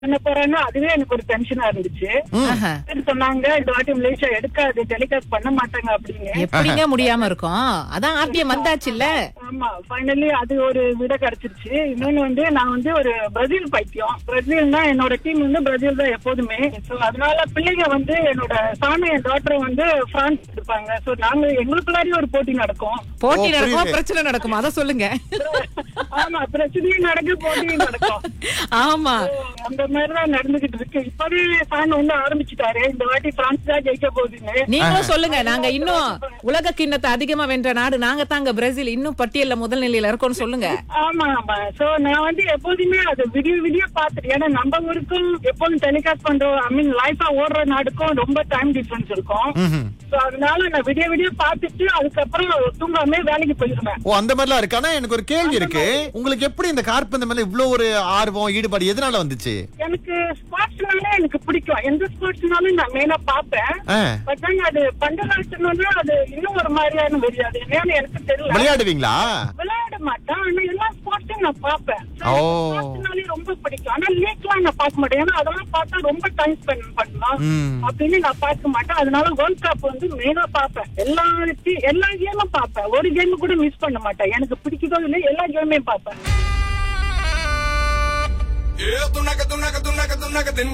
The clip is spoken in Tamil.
பண்ண போறாங்க அதுவே எனக்கு ஒரு டென்ஷனா இருந்துச்சு ஆஹா. சரி சொன்னாங்க இந்த வாட்டி மலேசியா எடுக்காது டெலிகாஸ்ட் பண்ண மாட்டாங்க அப்படின்னு எப்படிங்க முடியாம இருக்கும் அதான் ஆர்டிஎம் வந்தாச்சுல்ல ஆமா ஃபைனலி அது ஒரு விட கிடைச்சிருச்சு இன்னொன்னு வந்து நான் வந்து ஒரு பிரேசில் பைத்தியம் பிரேசில்னா என்னோட டீம் வந்து பிரேசில் தான் எப்போதுமே சோ அதனால பிள்ளைங்க வந்து என்னோட சாமி என் டாக்டர் வந்து பிரான்ஸ் இருப்பாங்க சோ நாங்க எங்களுக்குள்ளாரையும் ஒரு போட்டி நடக்கும் போட்டி ஓ, நடக்குமா புரியுது. பிரச்சனை நடக்குமா அத சொல்லுங்க ஆமா பிரச்சனையும் நடக்கு போட்டியும் நடக்கும் ஆமா So, அந்த மாதிரிதான் நடந்துகிட்டு இருக்கு இப்பவே ஃபேன் வந்து ஆரம்பிச்சுட்டாரு இந்த வாட்டி பிரான்ஸ் தான் ஜெயிக்க போகுதுன்னு நீங்களும் சொல்லுங்க நாங்க இன்னும் உலக கிண்ணத்தை அதிகமா வென்ற நாடு நாங்க தாங்க பிரேசில் இன்னும் பட்டியல்ல முதல் நிலையில இருக்கோம்னு சொல்லுங்க ஆமா ஆமா சோ நான் வந்து எப்போதுமே அது விடிய விடிய பாத்துட்டு ஏன்னா நம்ம ஊருக்கும் எப்போதும் டெலிகாஸ்ட் பண்றோம் ஐ மீன் லைஃபா ஓடுற நாடுக்கும் ரொம்ப டைம் டிஃபரன்ஸ் இருக்கும் சோ அதனால நான் விடிய விடிய பாத்துட்டு அதுக்கப்புறம் தூங்காம வேலைக்கு போயிருவேன் ஓ அந்த மாதிரிலாம் இருக்கு ஆனா எனக்கு ஒரு கேள்வி இருக்கு உங்களுக்கு எப்படி இந்த கார்பந்து மேல இவ்வளவு ஒரு ஆர்வம் ஈடுபாடு எதனால வந்துச்சு எனக்கு ஸ்போர்ட்ஸ்னாலே எனக்கு பிடிக்கும் எந்த ஸ்போர்ட்ஸ்னாலும் நான் மெயினா பாப்பேன் ஆ, பட் ஆனா அது பண்டலாட்டுனா அது இன்னும் ஒரு மாதிரியான வெறி அது என்னன்னு எனக்கு தெரியல விளையாடுவீங்களா விளையாட மாட்டேன் ஆனா எல்லா ஸ்போர்ட்ஸும் நான் பாப்பேன் ஓ. ஸ்போர்ட்ஸ்னாலே ரொம்ப பிடிக்கும் ஆனா லீக்லாம் நான் பார்க்க மாட்டேன் ஏன்னா அதெல்லாம் பார்த்தா ரொம்ப டைம் ஸ்பெண்ட் பண்ணலாம் ம். அப்படின்னு நான் பார்க்க மாட்டேன் அதனால வேர்ல்ட் கப் வந்து மெயினா பார்ப்பேன் எல்லா டி- எல்லா கேமும் பார்ப்பேன் ஒரு கேம் கூட மிஸ் பண்ண மாட்டேன் எனக்கு பிடிக்குதோ இல்லை எல்லா கேமையும் பார்ப்பேன் Yeah, tunaca, tunaca, tunaca, tunaca,